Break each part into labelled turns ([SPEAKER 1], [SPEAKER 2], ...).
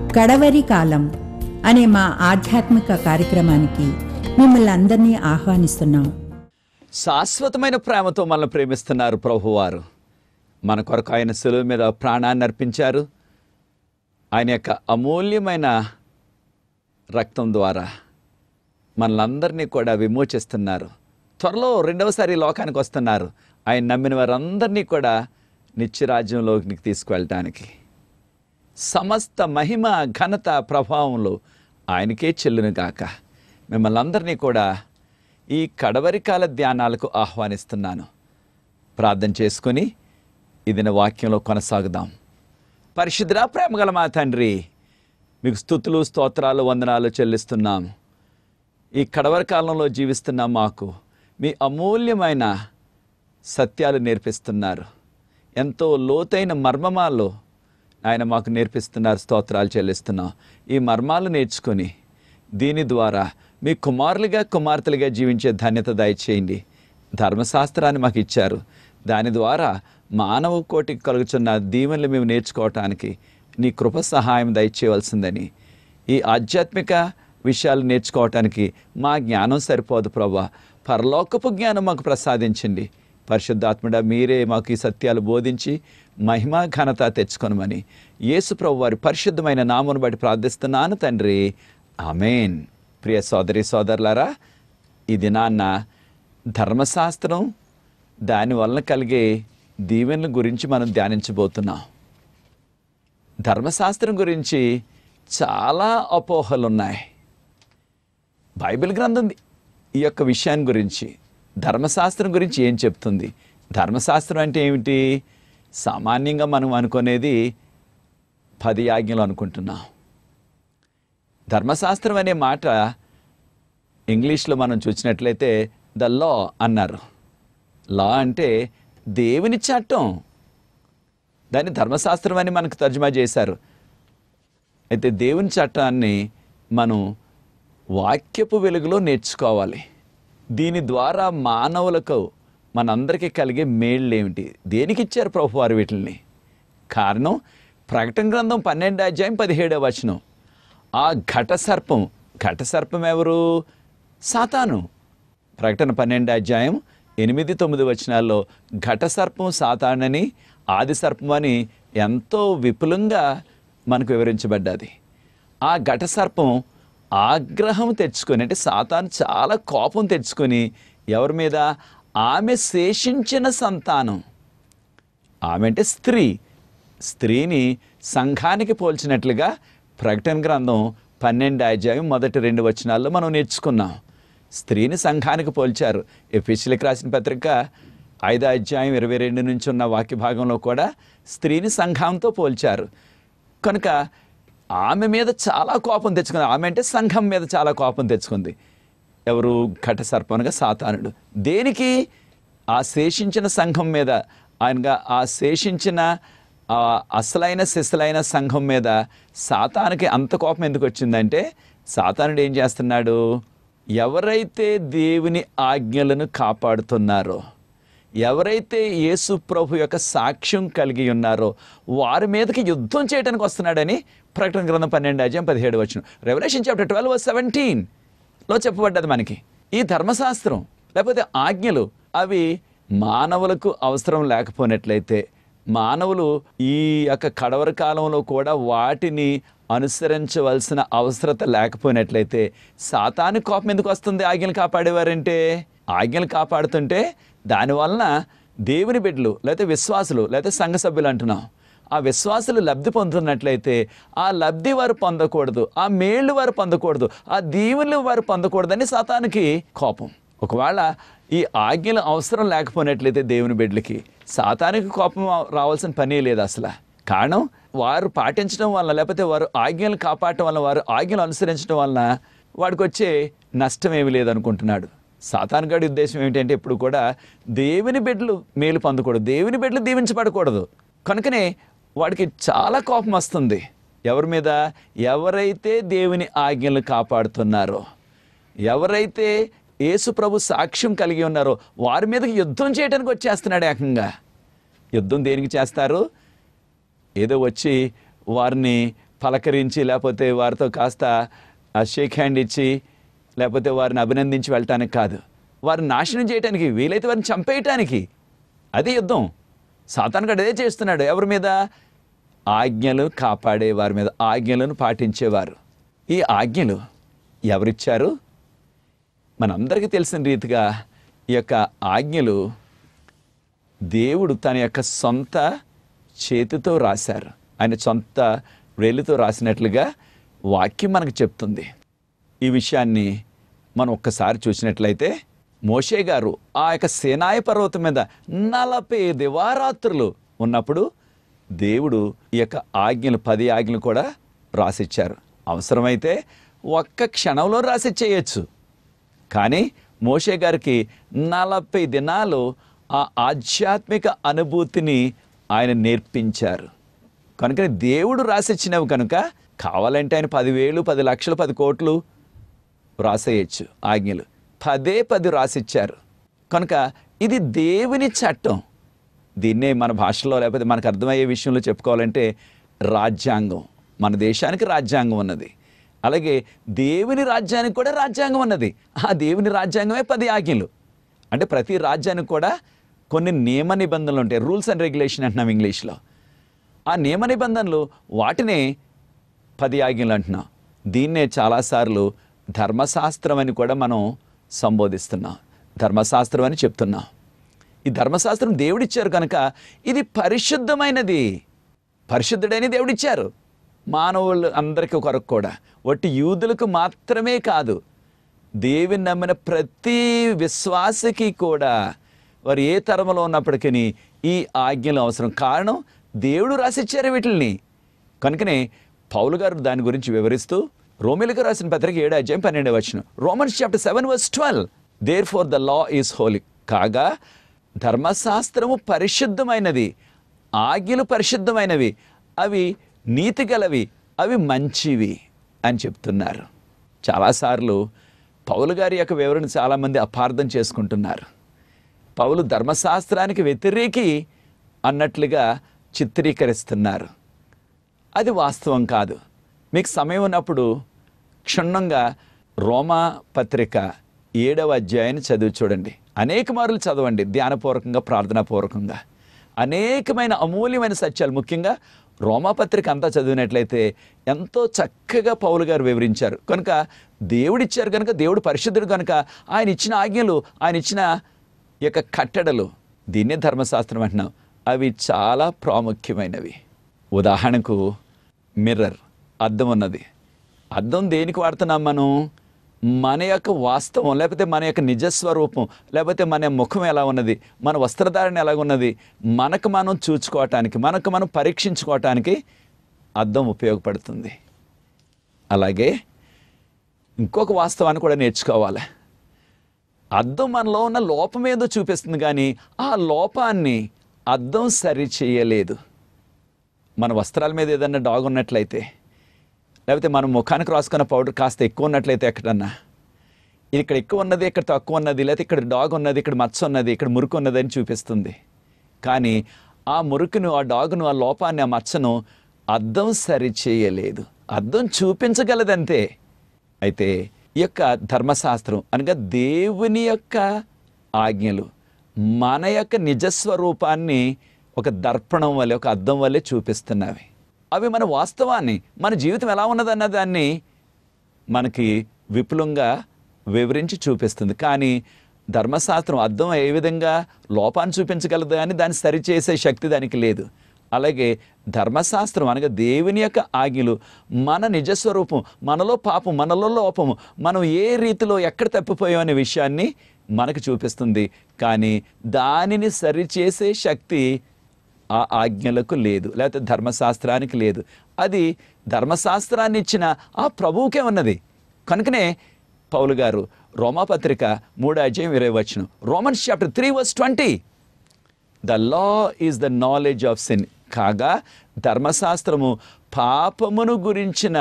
[SPEAKER 1] కడవరి కాలం అనే మా ఆధ్యాత్మిక కార్యక్రమానికి మిమ్మల్ని అందరినీ ఆహ్వానిస్తున్నాం
[SPEAKER 2] శాశ్వతమైన ప్రేమతో మనల్ని ప్రేమిస్తున్నారు ప్రభువారు మన కొరకు ఆయన సులువు మీద ప్రాణాన్ని అర్పించారు ఆయన యొక్క అమూల్యమైన రక్తం ద్వారా మనలందరినీ కూడా విమోచిస్తున్నారు త్వరలో రెండవసారి ఈ లోకానికి వస్తున్నారు ఆయన నమ్మిన వారందరినీ కూడా నిత్యరాజ్యంలోకి తీసుకువెళ్ళటానికి సమస్త మహిమ ఘనత ప్రభావంలో ఆయనకే చెల్లును గాక మిమ్మల్ని అందరినీ కూడా ఈ కడవరి కాల ధ్యానాలకు ఆహ్వానిస్తున్నాను ప్రార్థన చేసుకుని ఇది నా వాక్యంలో కొనసాగుదాం పరిశుద్ధ ప్రేమగల మా తండ్రి మీకు స్థుతులు స్తోత్రాలు వందనాలు చెల్లిస్తున్నాం ఈ కడవరి కాలంలో జీవిస్తున్న మాకు మీ అమూల్యమైన సత్యాలు నేర్పిస్తున్నారు ఎంతో లోతైన మర్మమాలు ఆయన మాకు నేర్పిస్తున్నారు స్తోత్రాలు చెల్లిస్తున్నాం ఈ మర్మాలు నేర్చుకొని దీని ద్వారా మీ కుమారులుగా కుమార్తెలుగా జీవించే ధన్యత దయచేయండి ధర్మశాస్త్రాన్ని మాకు ఇచ్చారు దాని ద్వారా మానవ కోటికి కలుగుతున్న దీవెనలు మేము నేర్చుకోవటానికి నీ కృప సహాయం దయచేయవలసిందని ఈ ఆధ్యాత్మిక విషయాలు నేర్చుకోవటానికి మా జ్ఞానం సరిపోదు ప్రభా పరలోకపు జ్ఞానం మాకు ప్రసాదించండి పరిశుద్ధాత్ముడ మీరే మాకు ఈ సత్యాలు బోధించి మహిమ ఘనత తెచ్చుకొనమని యేసు ప్రభు వారి పరిశుద్ధమైన నామను బట్టి ప్రార్థిస్తున్నాను తండ్రి ఆమెన్ ప్రియ సోదరి సోదరులారా ఈ దినాన్న ధర్మశాస్త్రం దానివల్ల కలిగే దీవెనల గురించి మనం ధ్యానించబోతున్నాం ధర్మశాస్త్రం గురించి చాలా అపోహలు ఉన్నాయి బైబిల్ గ్రంథం ఈ యొక్క విషయాన్ని గురించి ధర్మశాస్త్రం గురించి ఏం చెప్తుంది ధర్మశాస్త్రం అంటే ఏమిటి సామాన్యంగా మనం అనుకునేది పది ఆజ్ఞలు అనుకుంటున్నాం ధర్మశాస్త్రం అనే మాట ఇంగ్లీష్లో మనం చూసినట్లయితే ద లా అన్నారు లా అంటే దేవుని చట్టం దాన్ని ధర్మశాస్త్రం అని మనకు తర్జుమా చేశారు అయితే దేవుని చట్టాన్ని మనం వాక్యపు వెలుగులో నేర్చుకోవాలి దీని ద్వారా మానవులకు మనందరికీ కలిగే మేళ్ళు ఏమిటి దేనికి ఇచ్చారు ప్రభు వారు వీటిని కారణం ప్రకటన గ్రంథం పన్నెండు అధ్యాయం పదిహేడవ వచనం ఆ ఘట సర్పం ఘట సర్పం ఎవరు సాతాను ప్రకటన పన్నెండు అధ్యాయం ఎనిమిది తొమ్మిది వచనాల్లో ఘట సర్పం సాతానని ఆది సర్పం అని ఎంతో విపులంగా మనకు వివరించబడ్డది ఆ ఘట సర్పం ఆగ్రహం తెచ్చుకొని అంటే సాతాను చాలా కోపం తెచ్చుకొని ఎవరి మీద ఆమె శేషించిన సంతానం ఆమె అంటే స్త్రీ స్త్రీని సంఘానికి పోల్చినట్లుగా ప్రకటన గ్రంథం పన్నెండు అధ్యాయం మొదటి రెండు వచనాల్లో మనం నేర్చుకున్నాం స్త్రీని సంఘానికి పోల్చారు ఎఫీషియల్కి రాసిన పత్రిక ఐదో అధ్యాయం ఇరవై రెండు నుంచి ఉన్న వాక్య భాగంలో కూడా స్త్రీని సంఘంతో పోల్చారు కనుక ఆమె మీద చాలా కోపం తెచ్చుకుంది ఆమె అంటే సంఘం మీద చాలా కోపం తెచ్చుకుంది ఎవరు ఘట సర్పనగా సాతానుడు దేనికి ఆ శేషించిన సంఘం మీద ఆయనగా ఆ శేషించిన ఆ అసలైన శిశులైన సంఘం మీద సాతానికి అంత కోపం ఎందుకు వచ్చిందంటే సాతానుడు ఏం చేస్తున్నాడు ఎవరైతే దేవుని ఆజ్ఞలను కాపాడుతున్నారో ఎవరైతే యేసు ప్రభు యొక్క సాక్ష్యం కలిగి ఉన్నారో వారి మీదకి యుద్ధం చేయడానికి వస్తున్నాడని ప్రకటన గ్రంథం పన్నెండు అధ్యాయం పదిహేడు వచ్చిన రెవల్యూషన్ చాప్టర్ ట్వెల్వ్ సెవెంటీన్ లో చెప్పబడ్డది మనకి ఈ ధర్మశాస్త్రం లేకపోతే ఆజ్ఞలు అవి మానవులకు అవసరం లేకపోయినట్లయితే మానవులు ఈ యొక్క కడవర కాలంలో కూడా వాటిని అనుసరించవలసిన అవసరత లేకపోయినట్లయితే సాతాను కోపం ఎందుకు వస్తుంది ఆజ్ఞలు కాపాడేవారంటే ఆజ్ఞలు కాపాడుతుంటే దానివలన దేవుని బిడ్డలు లేకపోతే విశ్వాసులు లేకపోతే సంఘ సభ్యులు అంటున్నాం ఆ విశ్వాసులు లబ్ధి పొందుతున్నట్లయితే ఆ లబ్ధి వారు పొందకూడదు ఆ మేళ్ళు వారు పొందకూడదు ఆ దీవులు వారు పొందకూడదని సాతానికి కోపం ఒకవేళ ఈ ఆజ్ఞలు అవసరం లేకపోయినట్లయితే దేవుని బిడ్డలకి సాతానికి కోపం రావాల్సిన పని లేదు అసలు కారణం వారు పాటించడం వల్ల లేకపోతే వారు ఆజ్ఞలు కాపాడటం వల్ల వారు ఆజ్ఞలు అనుసరించడం వలన వాడికి వచ్చే నష్టం ఏమీ లేదనుకుంటున్నాడు సాతానుగాడి ఉద్దేశం ఏంటంటే ఇప్పుడు కూడా దేవుని బిడ్డలు మేలు పొందకూడదు దేవుని బిడ్డలు దీవించబడకూడదు కనుకనే వాడికి చాలా కోపం వస్తుంది ఎవరి మీద ఎవరైతే దేవుని ఆజ్ఞలు కాపాడుతున్నారో ఎవరైతే యేసు ప్రభు సాక్ష్యం కలిగి ఉన్నారో వారి మీదకి యుద్ధం చేయడానికి వచ్చేస్తున్నాడు ఏకంగా యుద్ధం దేనికి చేస్తారు ఏదో వచ్చి వారిని పలకరించి లేకపోతే వారితో కాస్త షేక్ హ్యాండ్ ఇచ్చి లేకపోతే వారిని అభినందించి వెళ్ళటానికి కాదు వారిని నాశనం చేయడానికి వీలైతే వారిని చంపేయటానికి అది యుద్ధం సాతానుగాడు అదే చేస్తున్నాడు ఎవరి మీద ఆజ్ఞలు కాపాడే వారి మీద ఆజ్ఞలను పాటించేవారు ఈ ఆజ్ఞలు ఎవరిచ్చారు మనందరికీ తెలిసిన రీతిగా ఈ యొక్క ఆజ్ఞలు దేవుడు తన యొక్క సొంత చేతితో రాశారు ఆయన సొంత వేలితో రాసినట్లుగా వాక్యం మనకు చెప్తుంది ఈ విషయాన్ని మనం ఒక్కసారి చూసినట్లయితే మోషే గారు ఆ యొక్క సేనాయ పర్వతం మీద నలభై దివారాత్రులు ఉన్నప్పుడు దేవుడు ఈ యొక్క ఆజ్ఞలు పది ఆజ్ఞలు కూడా రాసిచ్చారు అవసరమైతే ఒక్క క్షణంలో రాసిచ్చేయచ్చు కానీ మోషే గారికి నలభై దినాలు ఆ ఆధ్యాత్మిక అనుభూతిని ఆయన నేర్పించారు కనుక దేవుడు రాసిచ్చినవి కనుక కావాలంటే ఆయన పదివేలు పది లక్షలు పది కోట్లు రాసేయచ్చు ఆజ్ఞలు పదే పది రాసిచ్చారు కనుక ఇది దేవుని చట్టం దీన్నే మన భాషలో లేకపోతే మనకు అర్థమయ్యే విషయంలో చెప్పుకోవాలంటే రాజ్యాంగం మన దేశానికి రాజ్యాంగం ఉన్నది అలాగే దేవుని రాజ్యానికి కూడా రాజ్యాంగం ఉన్నది ఆ దేవుని రాజ్యాంగమే పది ఆజ్ఞలు అంటే ప్రతి రాజ్యానికి కూడా కొన్ని నియమ నిబంధనలు ఉంటాయి రూల్స్ అండ్ రెగ్యులేషన్ అంటున్నాం ఇంగ్లీష్లో ఆ నియమ నిబంధనలు వాటినే పది ఆజ్ఞలు అంటున్నాం దీన్నే చాలాసార్లు ధర్మశాస్త్రం అని కూడా మనం సంబోధిస్తున్నాం ధర్మశాస్త్రం అని చెప్తున్నాం ఈ ధర్మశాస్త్రం దేవుడిచ్చారు కనుక ఇది పరిశుద్ధమైనది పరిశుద్ధుడని దేవుడిచ్చారు మానవులు అందరికీ కొరకు కూడా ఒట్టి యూదులకు మాత్రమే కాదు దేవుని నమ్మిన ప్రతి విశ్వాసకి కూడా వారు ఏ తరములో ఉన్నప్పటికీ ఈ ఆజ్ఞలు అవసరం కారణం దేవుడు రాసిచ్చారు వీటిని కనుకనే పౌలు గారు దాని గురించి వివరిస్తూ రోమిలకు రాసిన పత్రిక ఏడు అధ్యాయం పన్నెండు వచ్చిన Romans chapter seven verse twelve therefore the law is holy కాగా ధర్మశాస్త్రము పరిశుద్ధమైనది ఆజ్ఞలు పరిశుద్ధమైనవి అవి నీతి గలవి అవి మంచివి అని చెప్తున్నారు చాలాసార్లు పౌలు గారి యొక్క వివరణ చాలామంది అపార్థం చేసుకుంటున్నారు పౌలు ధర్మశాస్త్రానికి వ్యతిరేకి అన్నట్లుగా చిత్రీకరిస్తున్నారు అది వాస్తవం కాదు మీకు సమయం ఉన్నప్పుడు క్షుణ్ణంగా రోమా పత్రిక ఏడవ అధ్యాయాన్ని చదివి చూడండి అనేక మార్లు చదవండి ధ్యానపూర్వకంగా ప్రార్థనాపూర్వకంగా అనేకమైన అమూల్యమైన సత్యాలు ముఖ్యంగా రోమాపత్రిక అంతా చదివినట్లయితే ఎంతో చక్కగా పౌలు గారు వివరించారు కనుక దేవుడిచ్చారు కనుక దేవుడు పరిశుద్ధుడు కనుక ఆయన ఇచ్చిన ఆజ్ఞలు ఆయన ఇచ్చిన ఈ యొక్క కట్టడలు దీన్నే ధర్మశాస్త్రం అంటున్నాం అవి చాలా ప్రాముఖ్యమైనవి ఉదాహరణకు మిర్రర్ అద్దం ఉన్నది అద్దం దేనికి వాడుతున్నాం మనం మన యొక్క వాస్తవం లేకపోతే మన యొక్క నిజస్వరూపం లేకపోతే మన ముఖం ఎలా ఉన్నది మన వస్త్రధారణ ఎలా ఉన్నది మనకు మనం చూచుకోవటానికి మనకు మనం పరీక్షించుకోవటానికి అద్దం ఉపయోగపడుతుంది అలాగే ఇంకొక వాస్తవాన్ని కూడా నేర్చుకోవాలి అద్దం మనలో ఉన్న లోపం ఏదో చూపిస్తుంది కానీ ఆ లోపాన్ని అద్దం సరి చేయలేదు మన వస్త్రాల మీద ఏదన్నా డాగ్ ఉన్నట్లయితే లేకపోతే మనం ముఖానికి రాసుకున్న పౌడర్ కాస్త ఎక్కువ ఉన్నట్లయితే ఎక్కడన్నా ఇక్కడ ఎక్కువ ఉన్నది ఇక్కడ తక్కువ ఉన్నది లేకపోతే ఇక్కడ డాగ్ ఉన్నది ఇక్కడ మచ్చ ఉన్నది ఇక్కడ మురుకు ఉన్నది అని చూపిస్తుంది కానీ ఆ మురుకును ఆ డాగును ఆ లోపాన్ని ఆ మచ్చను అద్దం సరి చేయలేదు అద్దం చూపించగలదంతే అయితే ఈ యొక్క ధర్మశాస్త్రం అనగా దేవుని యొక్క ఆజ్ఞలు మన యొక్క నిజస్వరూపాన్ని ఒక దర్పణం వల్లే ఒక అద్దం వల్లే చూపిస్తున్నవి అవి మన వాస్తవాన్ని మన జీవితం ఎలా ఉన్నదన్న దాన్ని మనకి విపులంగా వివరించి చూపిస్తుంది కానీ ధర్మశాస్త్రం అర్థం ఏ విధంగా లోపాన్ని చూపించగలదు అని దాన్ని సరిచేసే శక్తి దానికి లేదు అలాగే ధర్మశాస్త్రం అనగా దేవుని యొక్క ఆజ్ఞలు మన నిజస్వరూపం మనలో పాపం మనలో లోపము మనం ఏ రీతిలో ఎక్కడ తప్పిపోయాం అనే విషయాన్ని మనకు చూపిస్తుంది కానీ దానిని సరిచేసే శక్తి ఆ ఆజ్ఞలకు లేదు లేకపోతే ధర్మశాస్త్రానికి లేదు అది ధర్మశాస్త్రాన్ని ఇచ్చిన ఆ ప్రభువుకే ఉన్నది కనుకనే పౌలు గారు రోమాపత్రిక మూడో అధ్యాయం ఇరవై వచ్చిన Romans chapter three verse twenty the law is the knowledge of sin కాగా ధర్మశాస్త్రము పాపమును గురించిన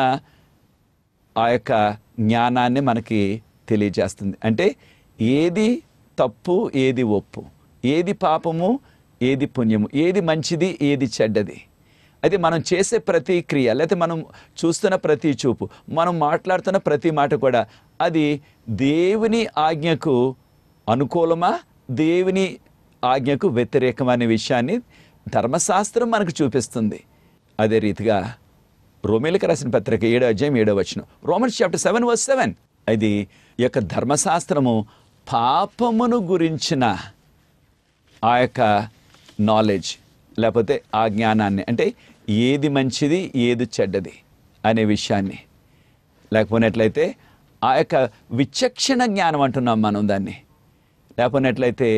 [SPEAKER 2] ఆ యొక్క జ్ఞానాన్ని మనకి తెలియజేస్తుంది అంటే ఏది తప్పు ఏది ఒప్పు ఏది పాపము ఏది పుణ్యము ఏది మంచిది ఏది చెడ్డది అయితే మనం చేసే ప్రతి క్రియ లేకపోతే మనం చూస్తున్న ప్రతి చూపు మనం మాట్లాడుతున్న ప్రతి మాట కూడా అది దేవుని ఆజ్ఞకు అనుకూలమా దేవుని ఆజ్ఞకు వ్యతిరేకమా అనే విషయాన్ని ధర్మశాస్త్రం మనకు చూపిస్తుంది అదే రీతిగా రోమిలకు రాసిన పత్రిక ఏడో అధ్యాయం ఏడో వచనం Romans chapter seven verse seven అది ఈ యొక్క ధర్మశాస్త్రము పాపమును గురించిన ఆ యొక్క నాలెడ్జ్ లేకపోతే ఆ జ్ఞానాన్ని అంటే ఏది మంచిది ఏది చెడ్డది అనే విషయాన్ని లేకపోయినట్లయితే ఆ యొక్క విచక్షణ జ్ఞానం అంటున్నాం మనం దాన్ని లేకపోయినట్లయితే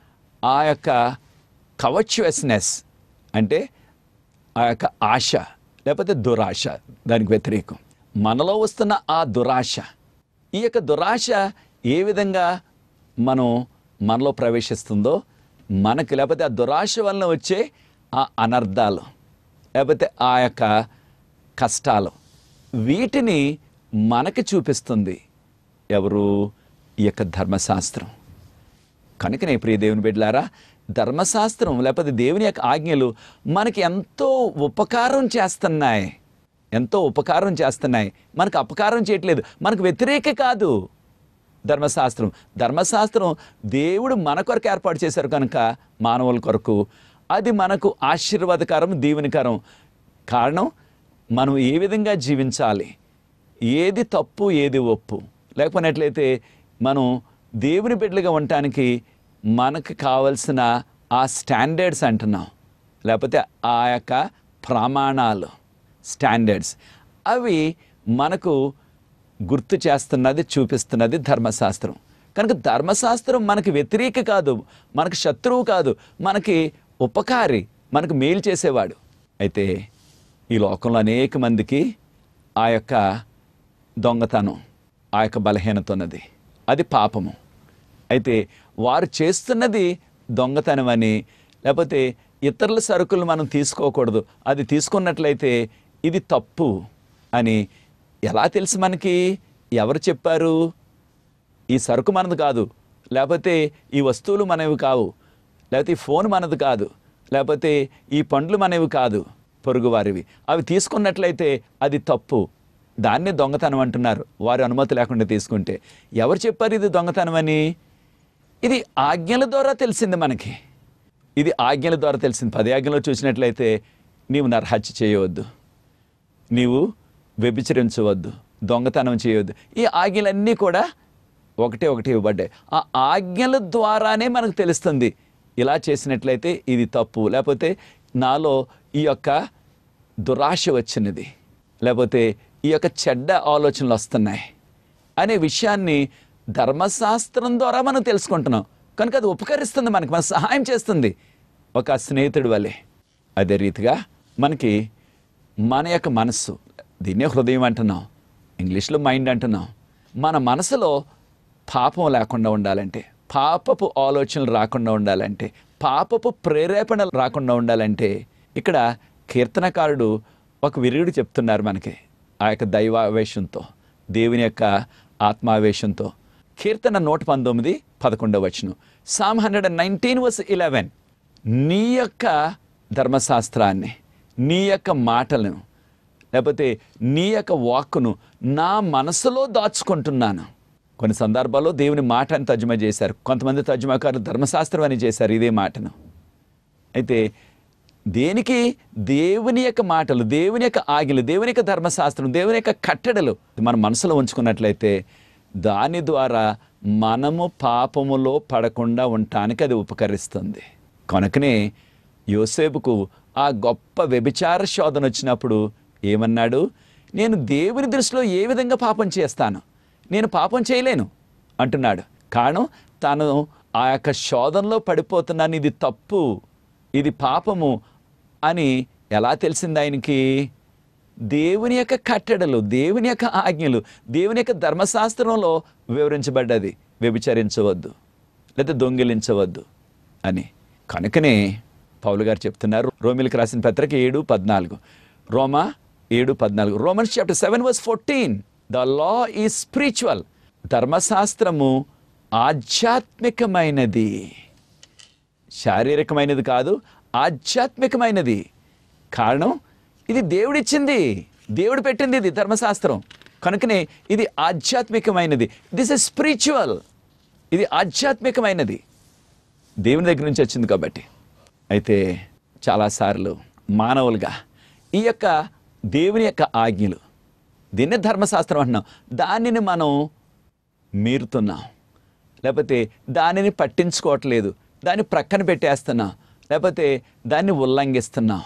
[SPEAKER 2] ఆ యొక్క కవచ్యువస్నెస్ అంటే ఆ యొక్క ఆశ లేకపోతే దురాశ దానికి వ్యతిరేకం మనలో వస్తున్న ఆ దురాశ ఈ యొక్క దురాశ ఏ విధంగా మనం మనలో ప్రవేశిస్తుందో మనకు లేకపోతే ఆ దురాశ వలన వచ్చే ఆ అనర్థాలు లేకపోతే ఆ యొక్క కష్టాలు వీటిని మనకి చూపిస్తుంది ఎవరు ఈ యొక్క ధర్మశాస్త్రం కనుకనే ప్రియ దేవుని బిడ్డలారా ధర్మశాస్త్రం లేకపోతే దేవుని యొక్క ఆజ్ఞలు మనకి ఎంతో ఉపకారం చేస్తున్నాయి ఎంతో ఉపకారం చేస్తున్నాయి మనకు అపకారం చేయట్లేదు మనకు వ్యతిరేక కాదు ధర్మశాస్త్రం ధర్మశాస్త్రం దేవుడు మన కొరకు ఏర్పాటు చేశారు కనుక మానవుల కొరకు అది మనకు ఆశీర్వాదకరం దీవెనకరం కారణం మనం ఏ విధంగా జీవించాలి ఏది తప్పు ఏది ఒప్పు లేకపోయినట్లయితే మనం దేవుని బిడ్డలుగా ఉండటానికి మనకు కావలసిన ఆ స్టాండర్డ్స్ అంటున్నాం లేకపోతే ఆ యొక్క ప్రమాణాలు స్టాండర్డ్స్ అవి మనకు గుర్తు చేస్తున్నది చూపిస్తున్నది ధర్మశాస్త్రం కనుక ధర్మశాస్త్రం మనకి వ్యతిరేక కాదు మనకు శత్రువు కాదు మనకి ఉపకారి మనకు మేలు చేసేవాడు అయితే ఈ లోకంలో అనేక మందికి ఆ యొక్క దొంగతనం ఆ యొక్క బలహీనత ఉన్నది అది పాపము అయితే వారు చేస్తున్నది దొంగతనం అని లేకపోతే ఇతరుల సరుకులు మనం తీసుకోకూడదు అది తీసుకున్నట్లయితే ఇది తప్పు అని ఎలా తెలుసు మనకి ఎవరు చెప్పారు ఈ సరుకు మనది కాదు లేకపోతే ఈ వస్తువులు మనవి కావు లేకపోతే ఈ ఫోన్ మనది కాదు లేకపోతే ఈ పండ్లు మనవి కాదు పొరుగువారివి అవి తీసుకున్నట్లయితే అది తప్పు దాన్ని దొంగతనం అంటున్నారు వారి అనుమతి లేకుండా తీసుకుంటే ఎవరు చెప్పారు ఇది దొంగతనం అని ఇది ఆజ్ఞల ద్వారా తెలిసింది మనకి ఇది ఆజ్ఞల ద్వారా తెలిసింది పది ఆజ్ఞలో చూసినట్లయితే నీవు నరహత్య చేయవద్దు నీవు వ్యభిచరించవద్దు దొంగతనం చేయవద్దు ఈ ఆజ్ఞలన్నీ కూడా ఒకటే ఒకటి ఇవ్వబడ్డాయి ఆ ఆజ్ఞల ద్వారానే మనకు తెలుస్తుంది ఇలా చేసినట్లయితే ఇది తప్పు లేకపోతే నాలో ఈ యొక్క దురాశ వచ్చినది లేకపోతే ఈ యొక్క చెడ్డ ఆలోచనలు వస్తున్నాయి అనే విషయాన్ని ధర్మశాస్త్రం ద్వారా మనం తెలుసుకుంటున్నాం కనుక అది ఉపకరిస్తుంది మనకి మన సహాయం చేస్తుంది ఒక స్నేహితుడి వల్లే అదే రీతిగా మనకి మన యొక్క మనస్సు దీన్నే హృదయం అంటున్నాం ఇంగ్లీష్లో మైండ్ అంటున్నాం మన మనసులో పాపం లేకుండా ఉండాలంటే పాపపు ఆలోచనలు రాకుండా ఉండాలంటే పాపపు ప్రేరేపణలు రాకుండా ఉండాలంటే ఇక్కడ కీర్తనకారుడు ఒక విరుగుడు చెప్తున్నారు మనకి ఆ యొక్క దైవావేశంతో దేవుని యొక్క ఆత్మావేశంతో కీర్తన నూట పంతొమ్మిది పదకొండవ వచనం Psalm hundred and nineteen verse eleven నీ యొక్క ధర్మశాస్త్రాన్ని నీ యొక్క మాటలను లేకపోతే నీ యొక్క వాక్కును నా మనసులో దాచుకుంటున్నాను కొన్ని సందర్భాల్లో దేవుని మాట అని తర్జుమా చేశారు కొంతమంది తర్జుమాకారులు ధర్మశాస్త్రం అని చేశారు ఇదే మాటను అయితే దేనికి దేవుని యొక్క మాటలు దేవుని యొక్క ఆజ్ఞలు దేవుని యొక్క ధర్మశాస్త్రం దేవుని యొక్క కట్టడలు మన మనసులో ఉంచుకున్నట్లయితే దాని ద్వారా మనము పాపములో పడకుండా ఉండటానికి అది ఉపకరిస్తుంది కనుకనే యోసేపుకు ఆ గొప్ప వ్యభిచార శోధన వచ్చినప్పుడు ఏమన్నాడు నేను దేవుని దృష్టిలో ఏ విధంగా పాపం చేస్తాను నేను పాపం చేయలేను అంటున్నాడు కారణం తాను ఆ యొక్క శోధనలో పడిపోతున్నాను ఇది తప్పు ఇది పాపము అని ఎలా తెలిసింది ఆయనకి దేవుని యొక్క కట్టడలు దేవుని యొక్క ఆజ్ఞలు దేవుని యొక్క ధర్మశాస్త్రంలో వివరించబడ్డది వ్యభిచరించవద్దు లేదా దొంగిలించవద్దు అని కనుకనే పౌలు గారు చెప్తున్నారు రోమిలకు రాసిన పత్రిక ఏడు పద్నాలుగు రోమా ఏడు పద్నాలుగు Romans chapter seven verse fourteen the law ఈ స్పిరిచువల్ ధర్మశాస్త్రము ఆధ్యాత్మికమైనది శారీరకమైనది కాదు ఆధ్యాత్మికమైనది కారణం ఇది దేవుడిచ్చింది దేవుడు పెట్టింది ఇది ధర్మశాస్త్రం కనుకనే ఇది ఆధ్యాత్మికమైనది దిస్ ఇస్ స్పిరిచువల్ ఇది ఆధ్యాత్మికమైనది దేవుని దగ్గర నుంచి వచ్చింది కాబట్టి అయితే చాలాసార్లు మానవులుగా ఈ యొక్క దేవుని యొక్క ఆజ్ఞలు దీన్నే ధర్మశాస్త్రం అంటున్నాం దానిని మనం మీరుతున్నాం లేకపోతే దానిని పట్టించుకోవట్లేదు దాన్ని ప్రక్కన పెట్టేస్తున్నాం లేకపోతే దాన్ని ఉల్లంఘిస్తున్నాం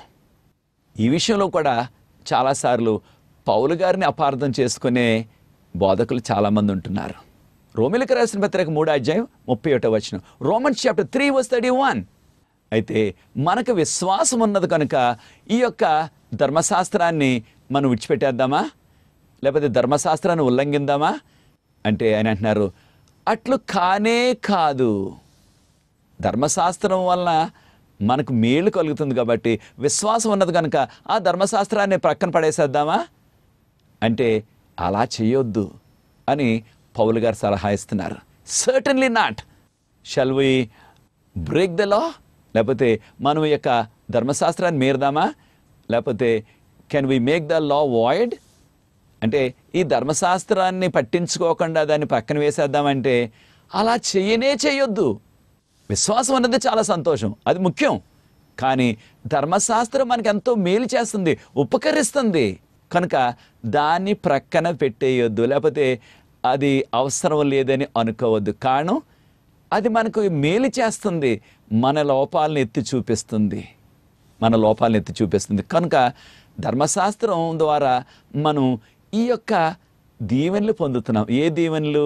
[SPEAKER 2] ఈ విషయంలో కూడా చాలాసార్లు పౌలు గారిని అపార్థం చేసుకునే బోధకులు చాలామంది ఉంటున్నారు రోమిలకు రాసిన పత్రిక మూడో అధ్యాయం ముప్పై ఒకటో వచ్చిన Romans chapter three verse thirty one అయితే మనకు విశ్వాసం ఉన్నది కనుక ఈ యొక్క ధర్మశాస్త్రాన్ని మనం విడిచిపెట్టేద్దామా లేకపోతే ధర్మశాస్త్రాన్ని ఉల్లంఘిందామా అంటే ఆయన అంటున్నారు అట్లు కానే కాదు ధర్మశాస్త్రం వలన మనకు మేలు కలుగుతుంది కాబట్టి విశ్వాసం ఉన్నది కనుక ఆ ధర్మశాస్త్రాన్ని ప్రక్కన పడేసేద్దామా అంటే అలా చేయొద్దు అని పౌలు గారు సలహా ఇస్తున్నారు certainly not shall we break the law లేకపోతే మనం ఈ యొక్క ధర్మశాస్త్రాన్ని మీరదామా లేకపోతే can we make the law void అంటే ఈ ధర్మశాస్త్రాన్ని పట్టించుకోకుండా దాన్ని పక్కన వేసేద్దామంటే అలా చెయ్యనే చేయొద్దు విశ్వాసం అన్నది చాలా సంతోషం అది ముఖ్యం కానీ ధర్మశాస్త్రం మనకి ఎంతో మేలు చేస్తుంది ఉపకరిస్తుంది కనుక దాన్ని ప్రక్కన పెట్టేయొద్దు లేకపోతే అది అవసరం లేదని అనుకోవద్దు కారణం అది మనకు మేలు చేస్తుంది మన లోపాలను ఎత్తి చూపిస్తుంది మన లోపాలను ఎత్తి చూపిస్తుంది కనుక ధర్మశాస్త్రం ద్వారా మనం ఈ యొక్క దీవెనలు పొందుతున్నాం ఏ దీవెనలు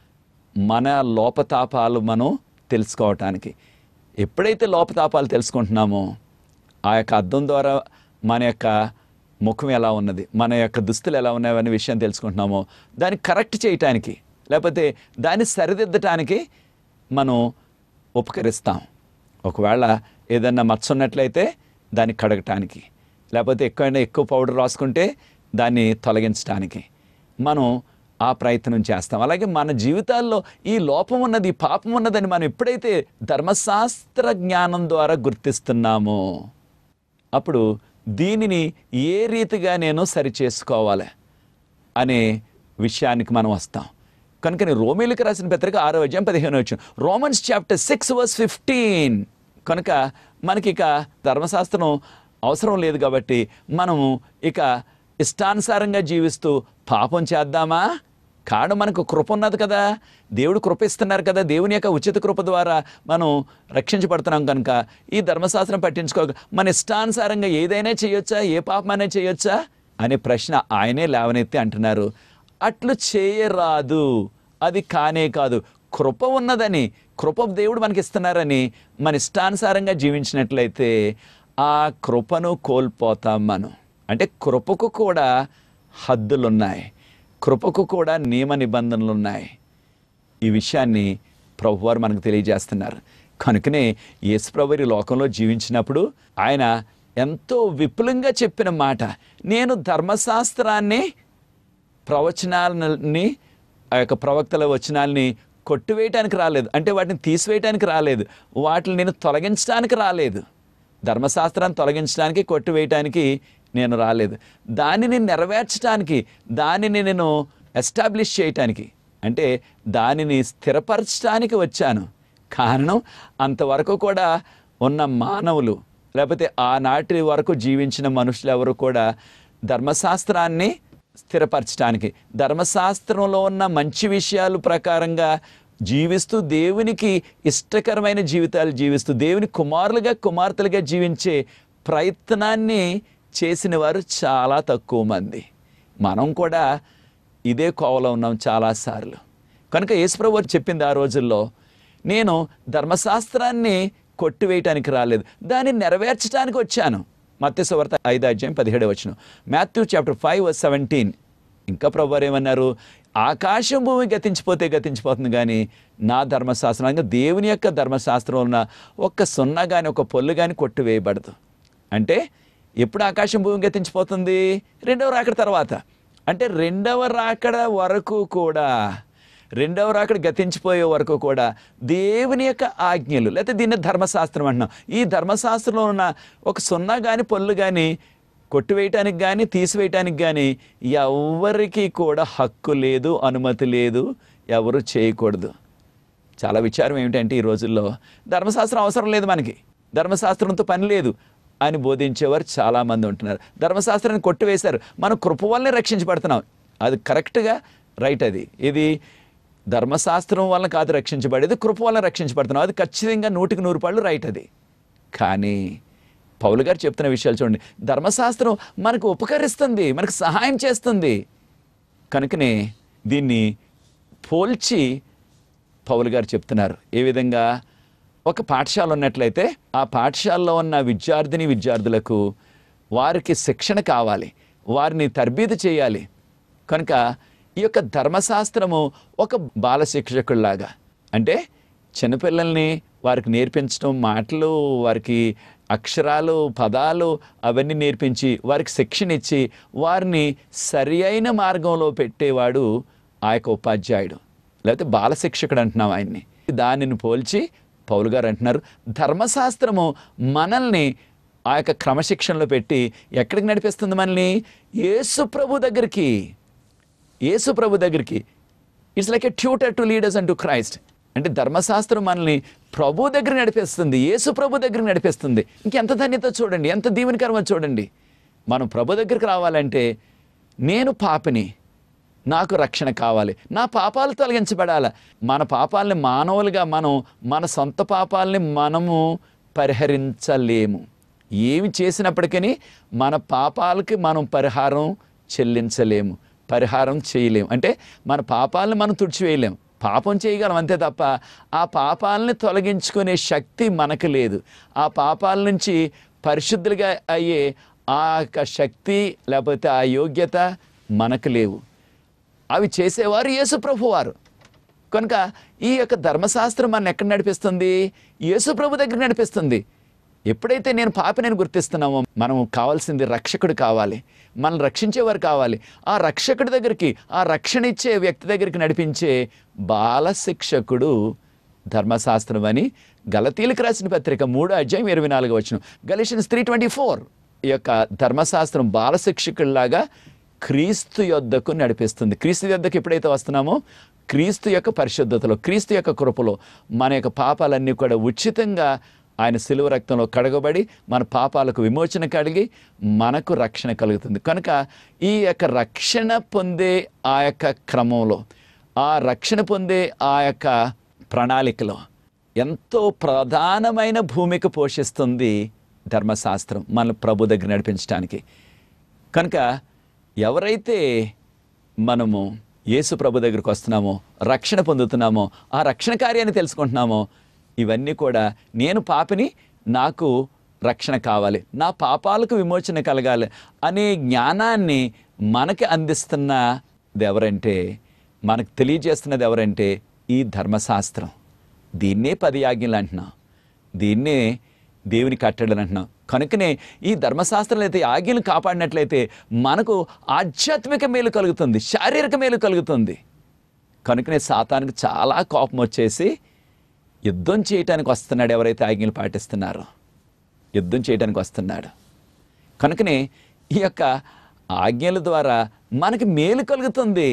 [SPEAKER 2] మన లోపతాపాలు మనం తెలుసుకోవటానికి ఎప్పుడైతే లోపతాపాలు తెలుసుకుంటున్నామో ఆ యొక్క అర్థం ద్వారా మన యొక్క ముఖం ఎలా ఉన్నది మన యొక్క దుస్తులు ఎలా ఉన్నాయి అనే విషయం తెలుసుకుంటున్నామో దాన్ని కరెక్ట్ చేయటానికి లేకపోతే దాన్ని సరిదిద్దటానికి మనం ఉపకరిస్తాం ఒకవేళ ఏదన్నా మచ్చ ఉన్నట్లయితే దాన్ని కడగటానికి లేకపోతే ఎక్కువైనా ఎక్కువ పౌడర్ రాసుకుంటే దాన్ని తొలగించడానికి మనం ఆ ప్రయత్నం చేస్తాం అలాగే మన జీవితాల్లో ఈ లోపం ఉన్నది ఈ పాపం ఉన్నదని మనం ఎప్పుడైతే ధర్మశాస్త్ర జ్ఞానం ద్వారా గుర్తిస్తున్నామో అప్పుడు దీనిని ఏ రీతిగా నేను సరిచేసుకోవాలి అనే విషయానికి మనం వస్తాం కనుక రోమిలకు రాసిన పత్రిక ఆరో అధ్యాయం పదిహేను వచ్చిన Romans chapter six verse fifteen కనుక మనకి ఇక ధర్మశాస్త్రం అవసరం లేదు కాబట్టి మనము ఇక ఇష్టానుసారంగా జీవిస్తూ పాపం చేద్దామా కాడు మనకు కృప ఉన్నది కదా దేవుడు కృప ఇస్తున్నారు కదా దేవుని యొక్క ఉచిత కృప ద్వారా మనం రక్షించబడుతున్నాం కనుక ఈ ధర్మశాస్త్రం పట్టించుకోక మన ఇష్టానుసారంగా ఏదైనా చేయొచ్చా ఏ పాపమైనా చేయొచ్చా అనే ప్రశ్న ఆయనే లేవనెత్తి అంటున్నారు అట్లు చేయరాదు అది కానే కాదు కృప ఉన్నదని కృప దేవుడు మనకి ఇస్తున్నారని మన ఇష్టానుసారంగా జీవించినట్లయితే ఆ కృపను కోల్పోతాం మనం అంటే కృపకు కూడా హద్దులున్నాయి కృపకు కూడా నియమ నిబంధనలు ఉన్నాయి ఈ విషయాన్ని ప్రభువారు మనకు తెలియజేస్తున్నారు కనుకనే యేసుప్రభు ఈ లోకంలో జీవించినప్పుడు ఆయన ఎంతో విపులంగా చెప్పిన మాట నేను ధర్మశాస్త్రాన్ని ప్రవచనాలని ఆ యొక్క ప్రవక్తల వచనాల్ని కొట్టివేయటానికి రాలేదు అంటే వాటిని తీసివేయటానికి రాలేదు వాటిని నేను తొలగించడానికి రాలేదు ధర్మశాస్త్రాన్ని తొలగించడానికి కొట్టివేయటానికి నేను రాలేదు దానిని నెరవేర్చడానికి దానిని నేను ఎస్టాబ్లిష్ చేయటానికి అంటే దానిని స్థిరపరచడానికి వచ్చాను కారణం అంతవరకు కూడా ఉన్న మానవులు లేకపోతే ఆనాటి వరకు జీవించిన మనుషులు ఎవరు కూడా ధర్మశాస్త్రాన్ని స్థిరపరచడానికి ధర్మశాస్త్రంలో ఉన్న మంచి విషయాలు ప్రకారంగా జీవిస్తూ దేవునికి ఇష్టకరమైన జీవితాలు జీవిస్తూ దేవుని కుమారులుగా కుమార్తెలుగా జీవించే ప్రయత్నాన్ని చేసిన వారు చాలా తక్కువ మంది మనం కూడా ఇదే కోవలో ఉన్నాం చాలాసార్లు కనుక యేసుప్రభు వారు చెప్పింది ఆ రోజుల్లో నేను ధర్మశాస్త్రాన్ని కొట్టివేయటానికి రాలేదు దాన్ని నెరవేర్చడానికి వచ్చాను మత్స్యవార్త ఐదు అధ్యాయం పదిహేడు వచ్చిన మాథ్యూ చాప్టర్ ఫైవ్ సెవెంటీన్ ఇంకా ప్రభు ఏమన్నారు ఆకాశం భూమి గతించిపోతే గతించిపోతుంది కానీ నా ధర్మశాస్త్రం అనగా దేవుని యొక్క ధర్మశాస్త్రం ఉన్న ఒక్క సున్నా కానీ ఒక పొల్లు కానీ కొట్టివేయబడదు అంటే ఎప్పుడు ఆకాశం భూమి గతించిపోతుంది రెండవ రాకడ తర్వాత అంటే రెండవ రాకడ వరకు కూడా రెండవ రాకడ గతించిపోయే వరకు కూడా దేవుని యొక్క ఆజ్ఞలు లేకపోతే దీన్ని ధర్మశాస్త్రం అంటున్నాం ఈ ధర్మశాస్త్రంలో ఉన్న ఒక సున్నా కానీ పొల్లు కానీ కొట్టివేయటానికి కానీ తీసివేయటానికి కానీ ఎవరికి కూడా హక్కు లేదు అనుమతి లేదు ఎవరు చేయకూడదు చాలా విచారం ఏమిటంటే ఈ రోజుల్లో ధర్మశాస్త్రం అవసరం లేదు మనకి ధర్మశాస్త్రంతో పని లేదు అని బోధించేవారు చాలామంది ఉంటున్నారు ధర్మశాస్త్రాన్ని కొట్టివేశారు మనం కృప వల్లనే రక్షించబడుతున్నాం అది కరెక్ట్గా రైట్ అది ఇది ధర్మశాస్త్రం వల్ల కాదు రక్షించబడేది కృప వల్ల రక్షించబడుతున్నాం అది ఖచ్చితంగా నూటికి నూరు పాళ్ళు రైట్ అది కానీ పౌలు గారు చెప్తున్న విషయాలు చూడండి ధర్మశాస్త్రం మనకు ఉపకరిస్తుంది మనకు సహాయం చేస్తుంది కనుకనే దీన్ని పోల్చి పౌలు గారు చెప్తున్నారు ఏ విధంగా ఒక పాఠశాల ఉన్నట్లయితే ఆ పాఠశాలలో ఉన్న విద్యార్థిని విద్యార్థులకు వారికి శిక్షణ కావాలి వారిని తర్బీదు చేయాలి కనుక ఈ యొక్క ధర్మశాస్త్రము ఒక బాల శిక్షకుల్లాగా అంటే చిన్నపిల్లల్ని వారికి నేర్పించడం మాటలు వారికి అక్షరాలు పదాలు అవన్నీ నేర్పించి వారికి శిక్షణ ఇచ్చి వారిని సరి అయిన మార్గంలో పెట్టేవాడు ఆ యొక్క ఉపాధ్యాయుడు లేకపోతే బాల శిక్షకుడు అంటున్నాం ఆయన్ని దానిని పోల్చి పౌలు గారు అంటున్నారు ధర్మశాస్త్రము మనల్ని ఆ యొక్క క్రమశిక్షణలో పెట్టి ఎక్కడికి నడిపిస్తుంది మనల్ని యేసు ప్రభు దగ్గరికి యేసు ప్రభు దగ్గరికి it's like a tutor to leaders and to Christ అంటే ధర్మశాస్త్రం మనల్ని ప్రభు దగ్గర నడిపిస్తుంది యేసు ప్రభు దగ్గర నడిపిస్తుంది ఇంకెంత ధన్యత చూడండి ఎంత దీవెనకరమో చూడండి మనం ప్రభు దగ్గరికి రావాలంటే నేను పాపిని నాకు రక్షణ కావాలి నా పాపాలు తొలగించబడాలి మన పాపాలని మానవులుగా మనం మన సొంత పాపాలని మనము పరిహరించలేము ఏమి చేసినప్పటికీ మన పాపాలకి మనం పరిహారం చెల్లించలేము పరిహారం చేయలేము అంటే మన పాపాలను మనం తుడిచివేయలేము పాపం చేయగలం అంతే తప్ప ఆ పాపాలని తొలగించుకునే శక్తి మనకు లేదు ఆ పాపాల నుంచి పరిశుద్ధులుగా అయ్యే ఆ యొక్క శక్తి లేకపోతే ఆ యోగ్యత మనకు లేవు అవి చేసేవారు యేసుప్రభు వారు కనుక ఈ యొక్క ధర్మశాస్త్రం మన ఎక్కడ నడిపిస్తుంది యేసుప్రభు దగ్గర నడిపిస్తుంది ఎప్పుడైతే నేను పాపినని గుర్తిస్తున్నామో మనం కావాల్సింది రక్షకుడు కావాలి మనల్ని రక్షించేవారు కావాలి ఆ రక్షకుడి దగ్గరికి ఆ రక్షణ ఇచ్చే వ్యక్తి దగ్గరికి నడిపించే బాల శిక్షకుడు ధర్మశాస్త్రం అని గలతీలకు రాసిన పత్రిక మూడో అధ్యాయం ఇరవై నాలుగు వచ్చిన గలేషన్స్ త్రీ ట్వంటీ ఫోర్ ఈ యొక్క ధర్మశాస్త్రం బాల శిక్షకుడిలాగా క్రీస్తు యొద్దకు నడిపిస్తుంది క్రీస్తు యొద్దకు ఎప్పుడైతే వస్తున్నామో క్రీస్తు యొక్క పరిశుద్ధతలో క్రీస్తు యొక్క కృపలో మన యొక్క పాపాలన్నీ కూడా ఉచితంగా ఆయన సిలువ రక్తంలో కడగబడి మన పాపాలకు విమోచన కలిగి మనకు రక్షణ కలుగుతుంది కనుక ఈ యొక్క రక్షణ పొందే ఆ యొక్క క్రమంలో ఆ రక్షణ పొందే ఆ యొక్క ప్రణాళికలో ఎంతో ప్రధానమైన భూమిక పోషిస్తుంది ధర్మశాస్త్రం మన ప్రభు దగ్గర నడిపించడానికి కనుక ఎవరైతే మనము యేసు ప్రభు దగ్గరికి వస్తున్నామో రక్షణ పొందుతున్నామో ఆ రక్షణ కార్యాన్ని తెలుసుకుంటున్నామో ఇవన్నీ కూడా నేను పాపిని నాకు రక్షణ కావాలి నా పాపాలకు విమోచన కలగాలి అనే జ్ఞానాన్ని మనకి అందిస్తున్నది ఎవరంటే మనకు తెలియజేస్తున్నది ఎవరంటే ఈ ధర్మశాస్త్రం దీన్నే పది ఆజ్ఞలు అంటున్నాం దీన్నే దేవుని కట్టడని అంటున్నాం కనుకనే ఈ ధర్మశాస్త్రం అయితే ఆజ్ఞలు కాపాడినట్లయితే మనకు ఆధ్యాత్మిక మేలు కలుగుతుంది శారీరక మేలు కలుగుతుంది కనుకనే సాతానికి చాలా కోపం వచ్చేసి యుద్ధం చేయటానికి వస్తున్నాడు ఎవరైతే ఆజ్ఞలు పాటిస్తున్నారో యుద్ధం చేయడానికి వస్తున్నాడు కనుకనే ఈ యొక్క ఆజ్ఞల ద్వారా మనకి మేలు కలుగుతుంది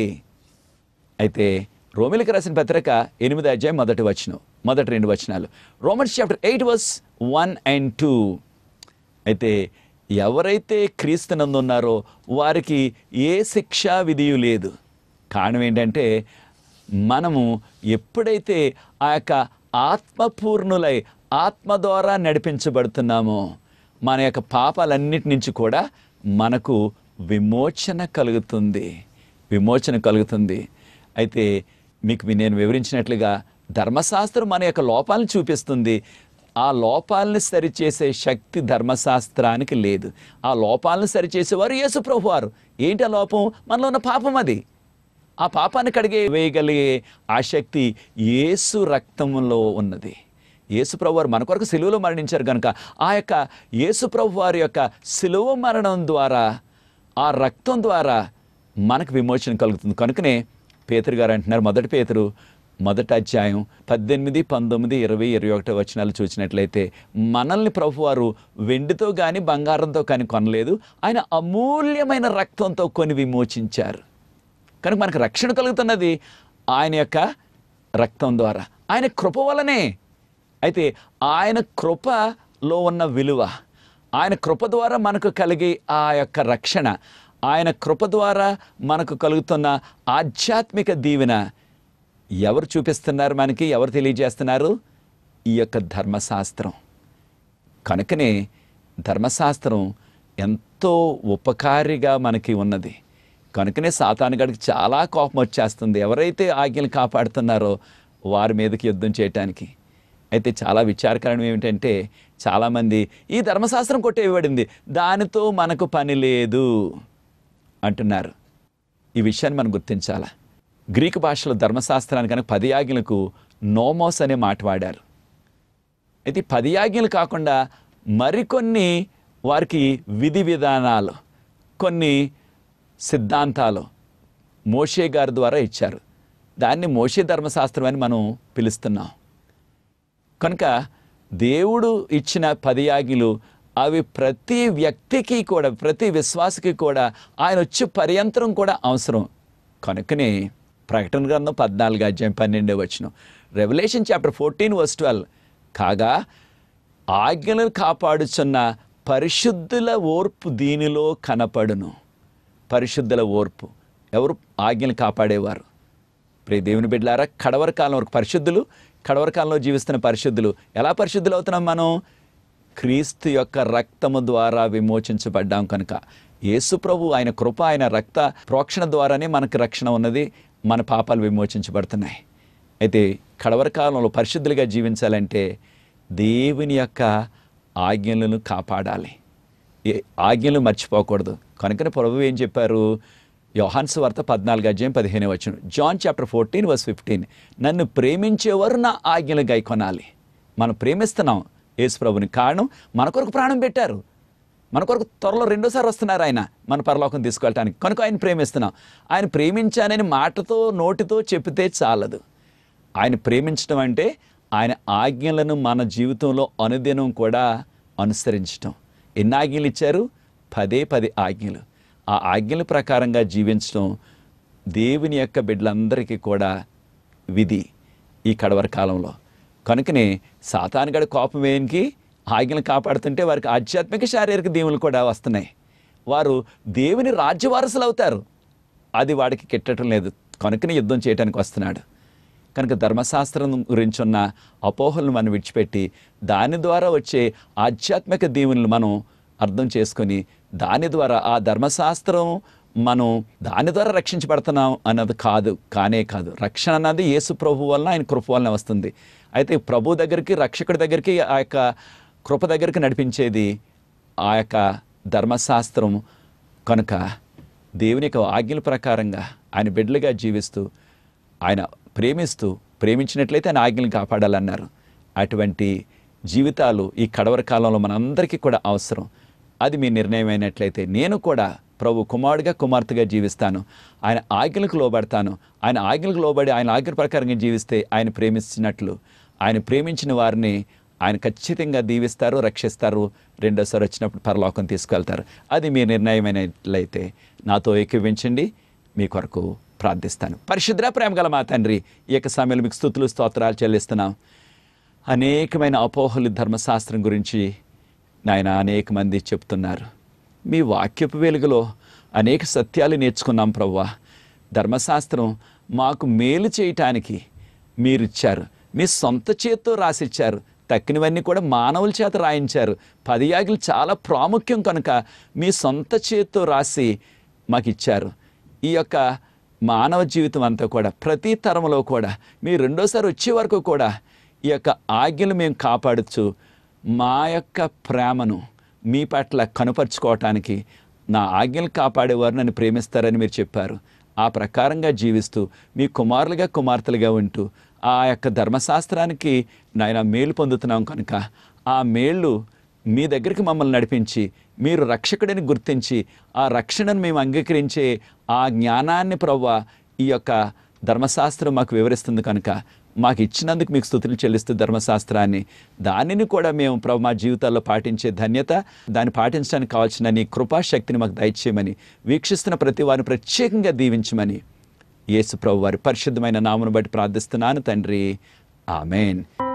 [SPEAKER 2] అయితే రోమిలికి రాసిన పత్రిక ఎనిమిది అధ్యాయం మొదటి వచనం మొదటి రెండు వచనాలు Romans chapter eight verse one and two అయితే ఎవరైతే క్రీస్తునందు ఉన్నారో వారికి ఏ శిక్షా విధియు లేదు కారణం ఏంటంటే మనము ఎప్పుడైతే ఆ యొక్క ఆత్మపూర్ణులై ఆత్మ ద్వారా నడిపించబడుతున్నామో మన యొక్క పాపాలన్నిటి నుంచి కూడా మనకు విమోచన కలుగుతుంది విమోచన కలుగుతుంది అయితే మీకు వి- నేను వివరించినట్లుగా ధర్మశాస్త్రం మన యొక్క లోపాలను చూపిస్తుంది ఆ లోపాలను సరిచేసే శక్తి ధర్మశాస్త్రానికి లేదు ఆ లోపాలను సరిచేసేవారు యేసు ప్రభు వారు ఏంటి ఆ లోపం మనలో ఉన్న పాపం అది ఆ పాపాన్ని కడిగే వేయగలిగే ఆ శక్తి యేసు రక్తంలో ఉన్నది యేసు ప్రభు వారు మన కొరకు సిలువలో మరణించారు కనుక ఆ యొక్క యేసు ప్రభు వారి యొక్క సిలువ మరణం ద్వారా ఆ రక్తం ద్వారా మనకు విమోచన కలుగుతుంది కనుకనే పేతురు గారు అంటున్నారు మొదటి పేతురు మొదటి అధ్యాయం పద్దెనిమిది పంతొమ్మిది ఇరవై ఇరవై ఒకటో వచనాలు చూసినట్లయితే మనల్ని ప్రభువారు వెండితో కానీ బంగారంతో కానీ కొనలేదు ఆయన అమూల్యమైన రక్తంతో కొని విమోచించారు కనుక మనకు రక్షణ కలుగుతున్నది ఆయన యొక్క రక్తం ద్వారా ఆయన కృప వలనే అయితే ఆయన కృపలో ఉన్న విలువ ఆయన కృప ద్వారా మనకు కలిగే ఆ యొక్క రక్షణ ఆయన కృప ద్వారా మనకు కలుగుతున్న ఆధ్యాత్మిక దీవెన ఎవరు చూపిస్తున్నారు మనకి ఎవరు తెలియజేస్తున్నారు ఈ యొక్క ధర్మశాస్త్రం కనుకనే ధర్మశాస్త్రం ఎంతో ఉపకారిగా మనకి ఉన్నది కనుకనే సాతానుగాడికి చాలా కోపం వచ్చేస్తుంది ఎవరైతే ఆజ్ఞలు కాపాడుతున్నారో వారి మీదకి యుద్ధం చేయటానికి అయితే చాలా విచారకరణం ఏమిటంటే చాలామంది ఈ ధర్మశాస్త్రం కొట్టేయబడింది దానితో మనకు పని లేదు అంటున్నారు ఈ విషయాన్ని మనం గుర్తించాలా గ్రీకు భాషలో ధర్మశాస్త్రానికి కనుక పది ఆజ్ఞలకు నోమోస్ అనే మాట వాడారు అయితే ఈ పది ఆజ్ఞలు కాకుండా మరికొన్ని వారికి విధి విధానాలు కొన్ని సిద్ధాంతాలు మోషే గారి ద్వారా ఇచ్చారు దాన్ని మోషే ధర్మశాస్త్రం అని మనం పిలుస్తున్నాం కనుక దేవుడు ఇచ్చిన పది ఆజ్ఞలు అవి ప్రతి వ్యక్తికి కూడా ప్రతి విశ్వాసకి కూడా ఆయన వచ్చే పర్యంతరం కూడా అవసరం కనుకనే ప్రకటన గ్రంథం పద్నాలుగు అధ్యాయం పన్నెండే వచ్చిన Revelation chapter fourteen verse twelve కాగా ఆజ్ఞలను కాపాడుచున్న పరిశుద్ధుల ఓర్పు దీనిలో కనపడును పరిశుద్ధుల ఓర్పు ఎవరు ఆజ్ఞలు కాపాడేవారు ప్రియ దేవుని బిడ్డలారా కడవర కాలం వరకు పరిశుద్ధులు కడవర కాలంలో జీవిస్తున్న పరిశుద్ధులు ఎలా పరిశుద్ధులు అవుతున్నాం మనం క్రీస్తు యొక్క రక్తము ద్వారా విమోచించబడ్డాం కనుక యేసు ప్రభు ఆయన కృప ఆయన రక్త ప్రోక్షణ ద్వారానే మనకు రక్షణ ఉన్నది మన పాపాలు విమోచించబడుతున్నాయి అయితే కడవర కాలంలో పరిశుద్ధులుగా జీవించాలంటే దేవుని యొక్క ఆజ్ఞలను కాపాడాలి ఈ ఆజ్ఞలు మర్చిపోకూడదు కనుకనే ప్రభు ఏం చెప్పారు యోహాన్స్ వార్త పద్నాలుగు అధ్యాయం పదిహేను వచ్చిన John chapter fourteen verse fifteen నన్ను ప్రేమించేవారు నా ఆజ్ఞలు గైకొనాలి మనం ప్రేమిస్తున్నాం యేసు ప్రభుని కారణం మన కొరకు ప్రాణం పెట్టారు మన కొరకు త్వరలో రెండోసారి వస్తున్నారు ఆయన మన పరలోకం తీసుకెళ్ళటానికి కనుక ఆయన ప్రేమిస్తున్నాం ఆయన ప్రేమించానని మాటతో నోటితో చెప్తే చాలదు ఆయన ప్రేమించడం అంటే ఆయన ఆజ్ఞలను మన జీవితంలో అనుదినం కూడా అనుసరించటం ఎన్ని ఆజ్ఞలు ఇచ్చారు పదే పది ఆజ్ఞలు ఆ ఆజ్ఞల ప్రకారంగా జీవించడం దేవుని యొక్క బిడ్డలందరికీ కూడా విధి ఈ కడవర కాలంలో కనుకనే సాతానుగడ కోపం వేయనికి ఆజ్ఞలు కాపాడుతుంటే వారికి ఆధ్యాత్మిక శారీరక దీవులు కూడా వస్తున్నాయి వారు దేవుని రాజ్యవారసులు అవుతారు అది వాడికి కిట్టడం లేదు కనుకనే యుద్ధం చేయడానికి వస్తున్నాడు కనుక ధర్మశాస్త్రం గురించి ఉన్న అపోహలను మనం విడిచిపెట్టి దాని ద్వారా వచ్చే ఆధ్యాత్మిక దీవులను మనం అర్థం చేసుకొని దాని ద్వారా ఆ ధర్మశాస్త్రం మనం దాని ద్వారా రక్షించబడుతున్నాం అన్నది కాదు కానే కాదు రక్షణ అన్నది యేసు ప్రభు వలన ఆయన కృప వలన వస్తుంది అయితే ప్రభు దగ్గరికి రక్షకుడి దగ్గరికి ఆ యొక్క కృప దగ్గరికి నడిపించేది ఆ యొక్క ధర్మశాస్త్రం కనుక దేవుని యొక్క ఆజ్ఞల ప్రకారంగా ఆయన బిడ్డలుగా జీవిస్తూ ఆయన ప్రేమిస్తూ ప్రేమించినట్లయితే ఆయన ఆజ్ఞలు కాపాడాలన్నారు అటువంటి జీవితాలు ఈ కడవర కాలంలో మనందరికీ కూడా అవసరం అది మీ నిర్ణయం అయినట్లయితే నేను కూడా ప్రభు కుమారుడిగా కుమార్తెగా జీవిస్తాను ఆయన ఆజ్ఞలకు లోబడతాను ఆయన ఆజ్ఞలకు లోబడి ఆయన ఆజ్ఞల ప్రకారంగా జీవిస్తే ఆయన ప్రేమించినట్లు ఆయన ప్రేమించిన వారిని ఆయన ఖచ్చితంగా దీవిస్తారు రక్షిస్తారు రెండోసారి వచ్చినప్పుడు పరలోకం తీసుకెళ్తారు అది మీ నిర్ణయమైనట్లయితే నాతో ఏకీవించండి మీ కొరకు ప్రార్థిస్తాను పరిశుద్ర ప్రేమ గల మా తండ్రి ఈ యొక్క సమయంలో మీకు స్థుతులు స్తోత్రాలు చెల్లిస్తున్నాం అనేకమైన అపోహలు ధర్మశాస్త్రం గురించి నాయన అనేక మంది చెప్తున్నారు మీ వాక్యపు వెలుగులో అనేక సత్యాలు నేర్చుకున్నాం ప్రవ్వా ధర్మశాస్త్రం మాకు మేలు చేయటానికి మీరు ఇచ్చారు మీ సొంత చేత్తో రాసిచ్చారు తక్కినవన్నీ కూడా మానవుల చేత రాయించారు పది యాగులు చాలా ప్రాముఖ్యం కనుక మీ సొంత చేత్తో రాసి మాకు ఇచ్చారు ఈ యొక్క మానవ జీవితం అంతా కూడా ప్రతి తరంలో కూడా మీ రెండోసారి వచ్చే వరకు కూడా ఈ యొక్క ఆజ్ఞలు మేము కాపాడచ్చు మా యొక్క ప్రేమను మీ పట్ల కనుపరుచుకోవటానికి నా ఆజ్ఞలు కాపాడేవారు నన్ను ప్రేమిస్తారని మీరు చెప్పారు ఆ ప్రకారంగా జీవిస్తూ మీ కుమారులుగా కుమార్తెలుగా ఉంటూ ఆ యొక్క ధర్మశాస్త్రానికి నాయన మేలు పొందుతున్నాం కనుక ఆ మేళ్ళు మీ దగ్గరికి మమ్మల్ని నడిపించి మీరు రక్షకుడిని గుర్తించి ఆ రక్షణను మేము అంగీకరించే ఆ జ్ఞానాన్ని ప్రవ్వ ఈ యొక్క ధర్మశాస్త్రం మాకు వివరిస్తుంది కనుక మాకు ఇచ్చినందుకు మీకు స్థుతులు చెల్లిస్తూ ధర్మశాస్త్రాన్ని దానిని కూడా మేము ప్రభు మా జీవితాల్లో పాటించే ధన్యత దాన్ని పాటించడానికి కావాల్సిన నీ కృపాశక్తిని మాకు దయచేయమని వీక్షిస్తున్న ప్రతి వారిని ప్రత్యేకంగా దీవించమని యేసు ప్రభు వారి పరిశుద్ధమైన నామను బట్టి ప్రార్థిస్తున్నాను తండ్రి ఆమెన్